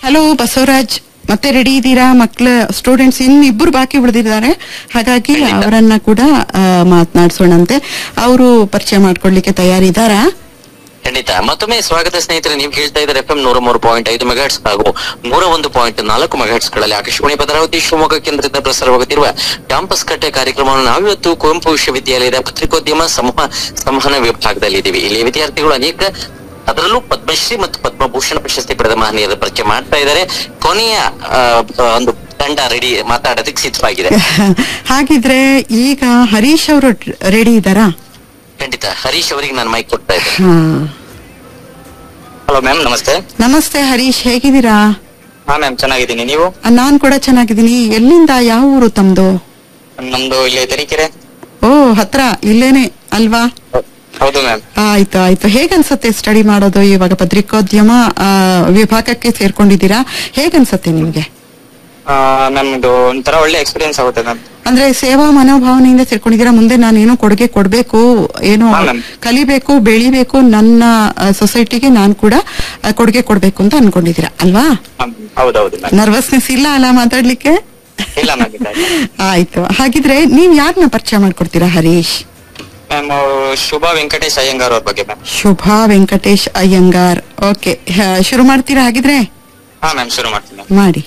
Hello Basavaraj ಮತ್ತೆ ready ಇದ್ದೀರಾ ಮಕ್ಳ ಸ್ಟೂಡೆಂಟ್ಸ್ ಇನ್ನು ಇಬ್ಬರು ಬಾಕಿ ಉಳಿದಿದ್ದಾರೆ ಹಾಗಾಗಿ ಅವರನ್ನ ಕೂಡ ಆ, ಮಾತನಾಡ್ಸೋಣಂತೆ ಅವರು ಪರಿಚಯ ಮಾಡ್ಕೊಡ್ಲಿಕ್ಕೆ ತಯಾರಿದ್ದಾರಾ ಖಂಡಿತ ಮತ್ತೊಮ್ಮೆ ಸ್ವಾಗತ ಸ್ನೇಹಿತರೆ ನೀವು ಹೇಳ್ತಾ ಇದ್ದಾರೆ ಎಫ್ ಎಂ ನೂರ ಮೂರು ಪಾಯಿಂಟ್ ಐದು ಮೆಗಾಟ್ಸ್ ಹಾಗೂ ನೂರ ಒಂದು ಪಾಯಿಂಟ್ ನಾಲ್ಕು ಮೆಗಾಟ್ಸ್ ಗಳಲ್ಲಿ ಆಕಾಶವಾಣಿ ಭದ್ರಾವತಿ ಶಿವಮೊಗ್ಗ ಕೇಂದ್ರದಿಂದ ಪ್ರಸಾರವಾಗುತ್ತಿರುವ ಕ್ಯಾಂಪಸ್ ಕಟ್ಟೆ ಕಾರ್ಯಕ್ರಮವನ್ನು ನಾವಿವತ್ತು ಕುವೆಂಪು ವಿಶ್ವವಿದ್ಯಾಲಯದ ಪತ್ರಿಕೋದ್ಯಮ ಸಮೂಹ ಸಂವಹನ ವಿಭಾಗದಲ್ಲಿ ಇದ್ದೀವಿ ಇಲ್ಲಿ ವಿದ್ಯಾರ್ಥಿಗಳು ಅನೇಕ ಅದರಲ್ಲೂ ಪದ್ಮಶ್ರೀ ಮತ್ತು ಪದ್ಮಭೂಷಣ ಪ್ರಶಸ್ತಿ ಪಡೆದ ಮಹನೀಯರ ಪರಿಚಯ ಮಾಡ್ತಾ ಇದ್ದಾರೆ ಕೊನೆಯ ಆ, ಒಂದು ತಂಡ ರೆಡಿ ಮಾತಾಡೋದಕ್ಕೆ ಸಿದ್ಧವಾಗಿದೆ ಹಾಗಿದ್ರೆ ಈಗ ಹರೀಶ್ ಅವರು ರೆಡಿ ಇದ್ದಾರಾ ಖಂಡಿತ ಹರೀಶ್ ಅವರಿಗೆ ನಾನು ಮೈಕ್ ಕೊಡ್ತಾ ಇದ್ದೇನೆ ಹಾ ಹಲೋ ಮ್ಯಾಮ್ ನಮಸ್ತೆ ನಮಸ್ತೆ ಹರೀಶ್ ಹೇಗಿದ್ದೀರಾ ಹಾ ಮ್ಯಾಮ್ ಚೆನ್ನಾಗಿದ್ದೀನಿ ನೀವು ಆ, ನಾನ್ ಕೂಡ ಚೆನ್ನಾಗಿದ್ದೀನಿ ಎಲ್ಲಿಂದ ಯಾವ ಊರು ತಮ್ದು ನಮ್ದು ಇಲ್ಲಿ ತರೀಕೆರೆ ಓ ಹತ್ರ ಇಲ್ಲೇನೆ ಅಲ್ವಾ ಹೌದು ಮ್ಯಾಮ್ ಆಯ್ತು ಆಯ್ತು ಹೇಗನ್ಸತ್ತೆ ಸ್ಟಡಿ ಮಾಡೋದು ಇವಾಗ ಪತ್ರಿಕೋದ್ಯಮ ಆ, ವಿಭಾಗಕ್ಕೆ ಸೇರ್ಕೊಂಡಿದ್ದೀರಾ ಹೇಗನ್ಸತ್ತೆ ನಿಮ್ಗೆ ಮ್ಯಾಮ್ ಇದು ಒಂಥರ ಒಳ್ಳೆ ಎಕ್ಸ್ಪೀರಿಯನ್ಸ್ ಆಗುತ್ತೆ ಮ್ಯಾಮ್ ಅಂದ್ರೆ ಸೇವಾ ಮನೋಭಾವನೆಯಿಂದ ಸೇರ್ಕೊಂಡಿದ್ದೀರಾ ಮುಂದೆ ನಾನು ಏನೋ ಕೊಡುಗೆ ಕೊಡ್ಬೇಕು ಏನೋ ಹಾ, ma'am. ಕಲಿಬೇಕು ಬೆಳಿಬೇಕು ನನ್ನ ಸೊಸೈಟಿಗೆ ನಾನು ಕೂಡ ಆ, ಕೊಡುಗೆ ಕೊಡ್ಬೇಕು ಅಂತ ಅನ್ಕೊಂಡಿದ್ದೀರಾ ಅಲ್ವಾ ಹೌದೌದು ಮ್ಯಾಮ್ ನರ್ವಸ್ನೆಸ್ ಇಲ್ಲ ಅಲ್ಲ ಮಾತಾಡ್ಲಿಕ್ಕೆ ಇಲ್ಲ ಮ್ಯಾಮ್ ಇಲ್ಲ ಆಯ್ತು ಹಾಗಿದ್ರೆ ನೀವ್ ಯಾರನ್ನ ಪರಿಚಯ ಮಾಡ್ಕೊಡ್ತೀರಾ ಹರೀಶ್ ಮ್ಯಾಮ್ ಶುಭಾ ವೆಂಕಟೇಶ್ ಅಯ್ಯಂಗಾರ್ ಅವ್ರ ಬಗ್ಗೆ ಮ್ಯಾಮ್ ಶುಭಾ ವೆಂಕಟೇಶ್ ಅಯ್ಯಂಗಾರ್ ಓಕೆ ಶುರು ಮಾಡ್ತೀರಾ ಹಾಗಿದ್ರೆ ಹಾ ಮ್ಯಾಮ್ ಶುರು ಮಾಡ್ತೀನಿ ma'am. ಮಾಡಿ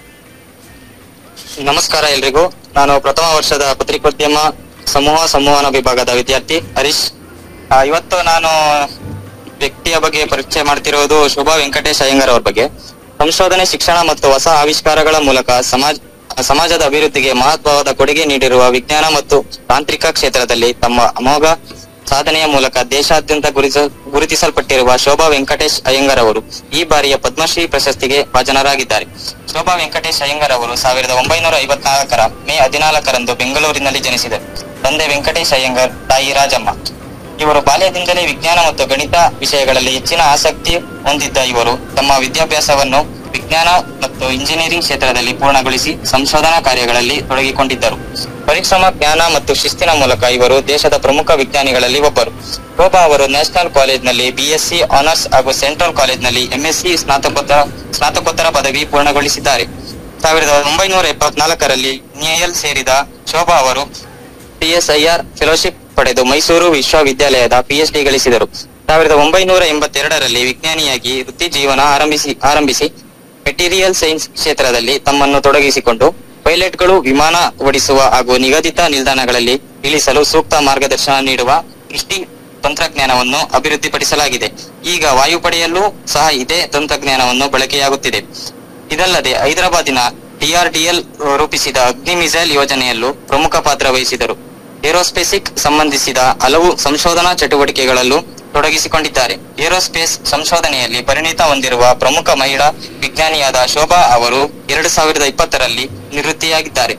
ನಮಸ್ಕಾರ ಎಲ್ರಿಗೂ ನಾನು ಪ್ರಥಮ ವರ್ಷದ ಪತ್ರಿಕೋದ್ಯಮ ಸಮೂಹ ಸಂವಹನ ವಿಭಾಗದ ವಿದ್ಯಾರ್ಥಿ ಹರೀಶ್ ಆ, ಇವತ್ತು ನಾನು ವ್ಯಕ್ತಿಯ ಬಗ್ಗೆ ಪರಿಚಯ ಮಾಡ್ತಿರೋದು ಶುಭಾ ವೆಂಕಟೇಶ್ ಅಯ್ಯಂಗಾರ್ ಅವ್ರ ಬಗ್ಗೆ ಸಂಶೋಧನೆ ಶಿಕ್ಷಣ ಮತ್ತು ಹೊಸ ಆವಿಷ್ಕಾರಗಳ ಮೂಲಕ ಸಮಾಜ ಸಮಾಜದ ಅಭಿವೃದ್ಧಿಗೆ ಮಹತ್ವವಾದ ಕೊಡುಗೆ ನೀಡಿರುವ ವಿಜ್ಞಾನ ಮತ್ತು ತಾಂತ್ರಿಕ ಕ್ಷೇತ್ರದಲ್ಲಿ ತಮ್ಮ ಅಮೋಘ ಸಾಧನೆಯ ಮೂಲಕ ದೇಶಾದ್ಯಂತ ಗುರುತಿಸ ಗುರುತಿಸಲ್ಪಟ್ಟಿರುವ ಶೋಭಾ ವೆಂಕಟೇಶ್ ಅಯ್ಯಂಗಾರ್ ಅವರು ಈ ಬಾರಿಯ ಪದ್ಮಶ್ರೀ ಪ್ರಶಸ್ತಿಗೆ ಭಾಜನರಾಗಿದ್ದಾರೆ ಶೋಭಾ ವೆಂಕಟೇಶ್ ಅಯ್ಯಂಗಾರ್ ಅವರು ಸಾವಿರದ ಒಂಬೈನೂರ ಐವತ್ನಾಲ್ಕರ ಮೇ ಹದಿನಾಲ್ಕರಂದು ಬೆಂಗಳೂರಿನಲ್ಲಿ ಜನಿಸಿದರು ತಂದೆ ವೆಂಕಟೇಶ್ ಅಯ್ಯಂಗಾರ್ ತಾಯಿ ರಾಜಮ್ಮ ಇವರು ಬಾಲ್ಯದಿಂದಲೇ ವಿಜ್ಞಾನ ಮತ್ತು ಗಣಿತ ವಿಷಯಗಳಲ್ಲಿ ಹೆಚ್ಚಿನ ಆಸಕ್ತಿ ಹೊಂದಿದ್ದ ಇವರು ತಮ್ಮ ವಿದ್ಯಾಭ್ಯಾಸವನ್ನು ವಿಜ್ಞಾನ ಮತ್ತು ಇಂಜಿನಿಯರಿಂಗ್ ಕ್ಷೇತ್ರದಲ್ಲಿ ಪೂರ್ಣಗೊಳಿಸಿ ಸಂಶೋಧನಾ ಕಾರ್ಯಗಳಲ್ಲಿ ತೊಡಗಿಕೊಂಡಿದ್ದರು ಪರಿಶ್ರಮ ಜ್ಞಾನ ಮತ್ತು ಶಿಸ್ತಿನ ಮೂಲಕ ಇವರು ದೇಶದ ಪ್ರಮುಖ ವಿಜ್ಞಾನಿಗಳಲ್ಲಿ ಒಬ್ಬರು ಶೋಭಾ ಅವರು ನ್ಯಾಷನಲ್ ಕಾಲೇಜ್ನಲ್ಲಿ ಬಿಎಸ್ಸಿ ಆನರ್ಸ್ ಹಾಗೂ ಸೆಂಟ್ರಲ್ ಕಾಲೇಜ್ನಲ್ಲಿ ಎಂಎಸ್ಸಿ ಸ್ನಾತಕೋತ್ತರ ಸ್ನಾತಕೋತ್ತರ ಪದವಿ ಪೂರ್ಣಗೊಳಿಸಿದ್ದಾರೆ ಸಾವಿರದ ಒಂಬೈನೂರ ಎಪ್ಪತ್ನಾಲ್ಕರಲ್ಲಿ ನ್ಯಾಯಲ್ ಸೇರಿದ ಶೋಭಾ ಅವರು ಪಿಎಸ್ಐಆರ್ ಫೆಲೋಶಿಪ್ ಪಡೆದು ಮೈಸೂರು ವಿಶ್ವವಿದ್ಯಾಲಯದ ಪಿಎಚ್ಡಿ ಗಳಿಸಿದರು ಸಾವಿರದ ಒಂಬೈನೂರ ಎಂಬತ್ತೆರಡರಲ್ಲಿ ವಿಜ್ಞಾನಿಯಾಗಿ ವೃತ್ತಿ ಜೀವನ ಆರಂಭಿಸಿ ಆರಂಭಿಸಿ ಮೆಟೀರಿಯಲ್ ಸೈನ್ಸ್ ಕ್ಷೇತ್ರದಲ್ಲಿ ತಮ್ಮನ್ನು ತೊಡಗಿಸಿಕೊಂಡು ಪೈಲಟ್ಗಳು ವಿಮಾನ ಓಡಿಸುವ ಹಾಗೂ ನಿಗದಿತ ನಿಲ್ದಾಣಗಳಲ್ಲಿ ಇಳಿಸಲು ಸೂಕ್ತ ಮಾರ್ಗದರ್ಶನ ನೀಡುವ ದೃಷ್ಟಿ ತಂತ್ರಜ್ಞಾನವನ್ನು ಅಭಿವೃದ್ಧಿಪಡಿಸಲಾಗಿದೆ ಈಗ ವಾಯುಪಡೆಯಲ್ಲೂ ಸಹ ಇದೇ ತಂತ್ರಜ್ಞಾನವನ್ನು ಬಳಕೆಯಾಗುತ್ತಿದೆ ಇದಲ್ಲದೆ ಹೈದರಾಬಾದಿನ ಡಿಆರ್ಡಿಎಲ್ ರೂಪಿಸಿದ ಅಗ್ನಿ ಮಿಸೈಲ್ ಯೋಜನೆಯಲ್ಲೂ ಪ್ರಮುಖ ಪಾತ್ರ ವಹಿಸಿದರು ಏರೋಸ್ಪೇಸಿಕ್ ಸಂಬಂಧಿಸಿದ ಹಲವು ಸಂಶೋಧನಾ ಚಟುವಟಿಕೆಗಳಲ್ಲೂ ತೊಡಗಿಸಿಕೊಂಡಿದ್ದಾರೆ ಏರೋಸ್ಪೇಸ್ ಸಂಶೋಧನೆಯಲ್ಲಿ ಪರಿಣಿತ ಹೊಂದಿರುವ ಪ್ರಮುಖ ಮಹಿಳಾ ವಿಜ್ಞಾನಿಯಾದ ಶೋಭಾ ಅವರು ಎರಡು ಸಾವಿರದ ಇಪ್ಪತ್ತರಲ್ಲಿ ನಿವೃತ್ತಿಯಾಗಿದ್ದಾರೆ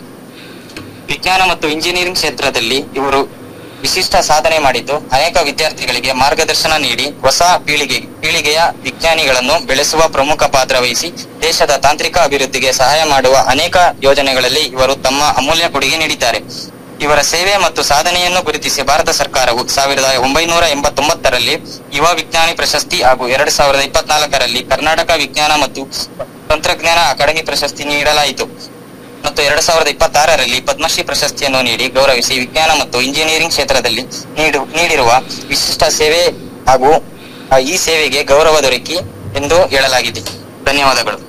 ವಿಜ್ಞಾನ ಮತ್ತು ಇಂಜಿನಿಯರಿಂಗ್ ಕ್ಷೇತ್ರದಲ್ಲಿ ಇವರು ವಿಶಿಷ್ಟ ಸಾಧನೆ ಮಾಡಿದ್ದು ಅನೇಕ ವಿದ್ಯಾರ್ಥಿಗಳಿಗೆ ಮಾರ್ಗದರ್ಶನ ನೀಡಿ ಹೊಸ ಪೀಳಿಗೆ ಪೀಳಿಗೆಯ ವಿಜ್ಞಾನಿಗಳನ್ನು ಬೆಳೆಸುವ ಪ್ರಮುಖ ಪಾತ್ರ ವಹಿಸಿ ದೇಶದ ತಾಂತ್ರಿಕ ಅಭಿವೃದ್ಧಿಗೆ ಸಹಾಯ ಮಾಡುವ ಅನೇಕ ಯೋಜನೆಗಳಲ್ಲಿ ಇವರು ತಮ್ಮ ಅಮೂಲ್ಯ ಕೊಡುಗೆ ನೀಡಿದ್ದಾರೆ ಇವರ ಸೇವೆ ಮತ್ತು ಸಾಧನೆಯನ್ನು ಗುರುತಿಸಿ ಭಾರತ ಸರ್ಕಾರವು ಸಾವಿರದ ಒಂಬೈನೂರ ಎಂಬತ್ತೊಂಬತ್ತರಲ್ಲಿ ಯುವ ವಿಜ್ಞಾನಿ ಪ್ರಶಸ್ತಿ ಹಾಗೂ ಎರಡು ಸಾವಿರದ ಇಪ್ಪತ್ನಾಲ್ಕರಲ್ಲಿ ಕರ್ನಾಟಕ ವಿಜ್ಞಾನ ಮತ್ತು ತಂತ್ರಜ್ಞಾನ ಅಕಾಡೆಮಿ ಪ್ರಶಸ್ತಿ ನೀಡಲಾಯಿತು ಮತ್ತು ಎರಡ್ ಸಾವಿರದ ಇಪ್ಪತ್ತಾರರಲ್ಲಿ ಪದ್ಮಶ್ರೀ ಪ್ರಶಸ್ತಿಯನ್ನು ನೀಡಿ ಗೌರವಿಸಿ ವಿಜ್ಞಾನ ಮತ್ತು ಇಂಜಿನಿಯರಿಂಗ್ ಕ್ಷೇತ್ರದಲ್ಲಿ ನೀಡು ನೀಡಿರುವ ವಿಶಿಷ್ಟ ಸೇವೆ ಹಾಗೂ ಆ, ಈ ಸೇವೆಗೆ ಗೌರವ ದೊರಕಿ ಎಂದು ಹೇಳಲಾಗಿದೆ ಧನ್ಯವಾದಗಳು